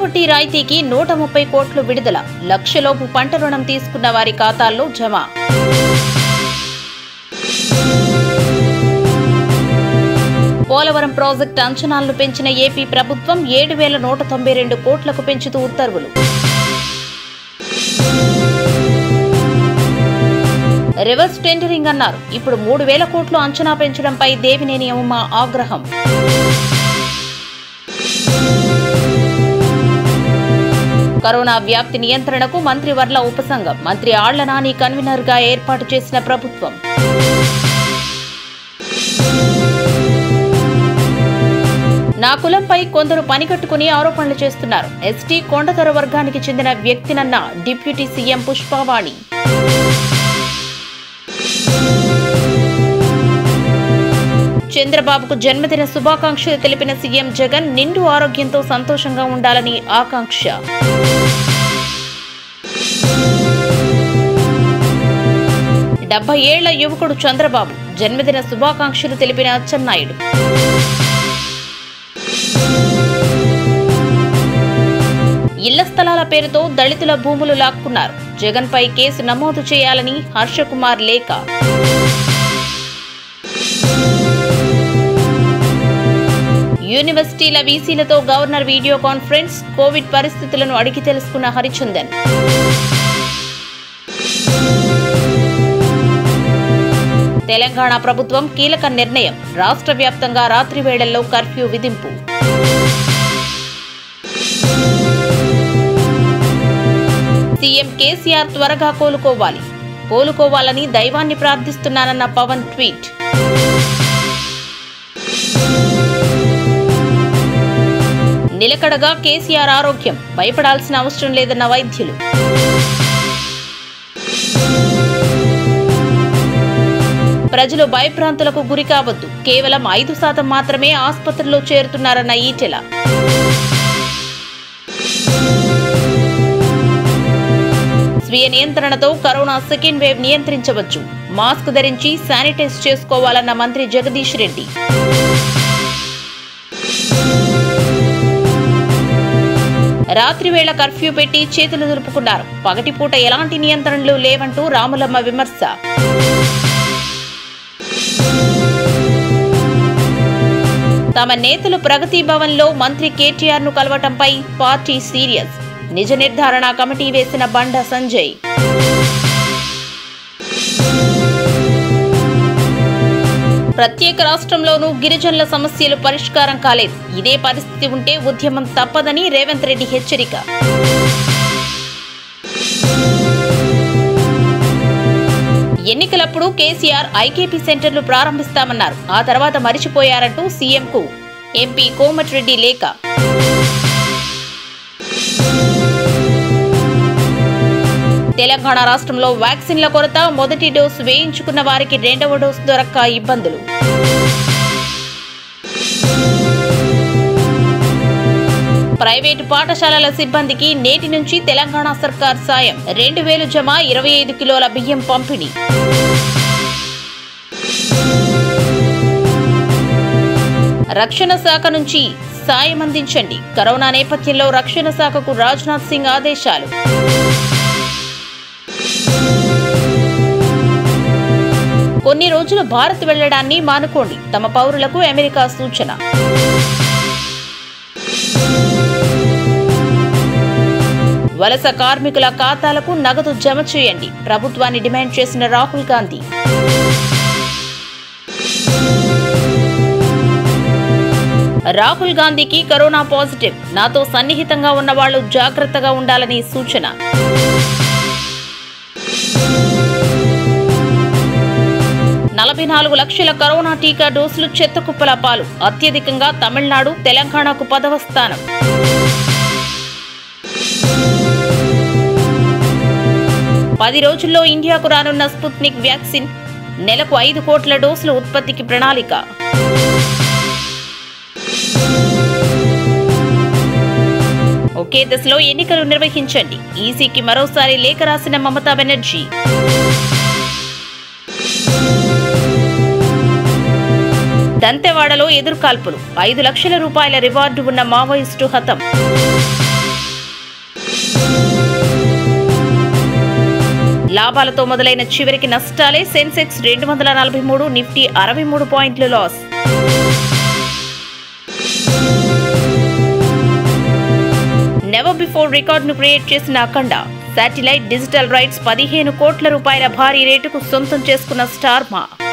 వడ్డీ రాయితీకి నూట ముప్పై కోట్లు విడుదల లక్షలోపు పంట రుణం తీసుకున్న వారి ఖాతాల్లో జమ పోలవరం ప్రాజెక్టు అంచనాలను పెంచిన ఏపీ ప్రభుత్వం ఏడు వేల నూట తొంభై రెండు కోట్లకు పెంచుతూ ఉత్తర్వులు రివర్స్ టెండరింగ్ అన్నారు ఇప్పుడు మూడు వేల కోట్లు అంచనా పెంచడంపై దేవినేని ఉమ ఆగ్రహం కరోనా వ్యాప్తి నియంత్రణకు మంత్రి వర్ల ఉపసంఘం మంత్రి ఆళ్ల నాని కన్వీనర్ గా ఏర్పాటు చేసిన ప్రభుత్వం నా కులంపై కొందరు పనికట్టుకుని ఆరోపణలు చేస్తున్నారు ఎస్టీ కొండదొర వర్గానికి చెందిన వ్యక్తినన్న డిప్యూటీ సీఎం పుష్పవాణి చంద్రబాబుకు జన్మదిన శుభాకాంక్షలు తెలిపిన సీఎం జగన్ నిండు ఆరోగ్యంతో సంతోషంగా ఉండాలని ఆకాంక్ష డెబ్బై ఏళ్ల యువకుడు చంద్రబాబు జన్మదిన శుభాకాంక్షలు తెలిపిన అచ్చెన్నాయుడు ఇళ్ల స్థలాల పేరుతో దళితుల భూములు లాక్కున్నారు జగన్పై కేసు నమోదు చేయాలని హర్షకుమార్ లేఖ యూనివర్సిటీల వీసీలతో గవర్నర్ వీడియో కాన్ఫరెన్స్ కోవిడ్ పరిస్థితులను అడిగి తెలుసుకున్న హరిచందన్ తెలంగాణ ప్రభుత్వం కీలక నిర్ణయం రాష్ట్ర వ్యాప్తంగా రాత్రి వేళల్లో కర్ఫ్యూ విధింపు సీఎం కేసీఆర్ త్వరగా కోలుకోవాలి కోలుకోవాలని దైవాన్ని ప్రార్థిస్తున్నానన్న పవన్ ట్వీట్ నిలకడగా కేసీఆర్ ఆరోగ్యం భయపడాల్సిన అవసరం లేదన్న వైద్యులు ప్రజలు భయభ్రాంతులకు గురి కావద్దు కేవలం ఐదు శాతం మాత్రమే ఆసుపత్రిలో చేరుతున్నారన్న ఈటెల స్వీయ నియంత్రణతో కరోనా సెకండ్ వేవ్ నియంత్రించవచ్చు మాస్క్ ధరించి శానిటైజ్ చేసుకోవాలన్న మంత్రి జగదీష్ రెడ్డి రాత్రి వేళ కర్ఫ్యూ పెట్టి చేతులు దులుపుకున్నారు పగటిపూట ఎలాంటి నియంత్రణలు లేవంటూ రాములమ్మ విమర్శ తమ నేతలు ప్రగతి భవన్లో మంత్రి కేటీఆర్ ను కలవటంపై పార్టీ సీరియస్ నిజ నిర్ధారణ కమిటీ వేసిన బండ సంజయ్ ప్రత్యేక రాష్ట్రంలోనూ గిరిజనుల సమస్యలు పరిష్కారం కాలేదు ఇదే పరిస్థితి ఉంటే ఉద్యమం తప్పదని రేవంత్ రెడ్డి హెచ్చరిక ఎన్నికలప్పుడు కేసీఆర్ ఐకేపీ సెంటర్లు ప్రారంభిస్తామన్నారు ఆ తర్వాత మరిచిపోయారంటూ సీఎంకు ఎంపీ కోమటిరెడ్డి లేఖ తెలంగాణ రాష్ట్రంలో వ్యాక్సిన్ల కొరత మొదటి డోసు వేయించుకున్న వారికి రెండవ డోసు దొరక్క ఇబ్బందులు ప్రైవేటు పాఠశాలల సిబ్బందికి నేటి నుంచి తెలంగాణ సర్కార్ సాయం రెండు వేలు జమ ఇరవై ఐదు కిలోల బియ్యం పంపిణీ రక్షణ శాఖ నుంచి సాయం అందించండి కరోనా నేపథ్యంలో రక్షణ శాఖకు రాజ్నాథ్ సింగ్ ఆదేశాలు కొన్ని రోజులు భారత్ వెళ్లడాన్ని మానుకోండి తమ పౌరులకు అమెరికా సూచన వలస కార్మికుల ఖాతాలకు నగదు జమ చేయండి ప్రభుత్వాన్ని డిమాండ్ చేసిన రాహుల్ గాంధీ రాహుల్ గాంధీకి కరోనా పాజిటివ్ నాతో సన్నిహితంగా ఉన్న వాళ్ళు జాగ్రత్తగా ఉండాలని సూచన నలభై నాలుగు లక్షల కరోనా టీకా డోసులు చెత్త కుప్పల పాలు అత్యధికంగా తమిళనాడు తెలంగాణకు పదవ స్థానం పది రోజుల్లో ఇండియాకు రానున్న స్పుత్నిక్ వ్యాక్సిన్ నెలకు ఐదు కోట్ల డోసుల ఉత్పత్తికి ప్రణాళిక ఒకే దశలో ఎన్నికలు నిర్వహించండి ఈసీకి మరోసారి లేఖ రాసిన మమతా బెనర్జీ దంతెవాడలో ఎదురుకాల్పులు ఐదు లక్షల రూపాయల రివార్డు ఉన్న మావోయిస్టు హతం లాభాలతో మొదలైన చివరికి నష్టాలే సెన్సెక్స్ రెండు వందల నలభై మూడు నిఫ్టీ అరవై మూడు పాయింట్లు లాస్ నెవర్ బిఫోర్ రికార్డును క్రియేట్ చేసిన అఖండ శాటిలైట్ డిజిటల్ రైట్స్ పదిహేను కోట్ల రూపాయల భారీ రేటుకు సొంతం చేసుకున్న స్టార్మా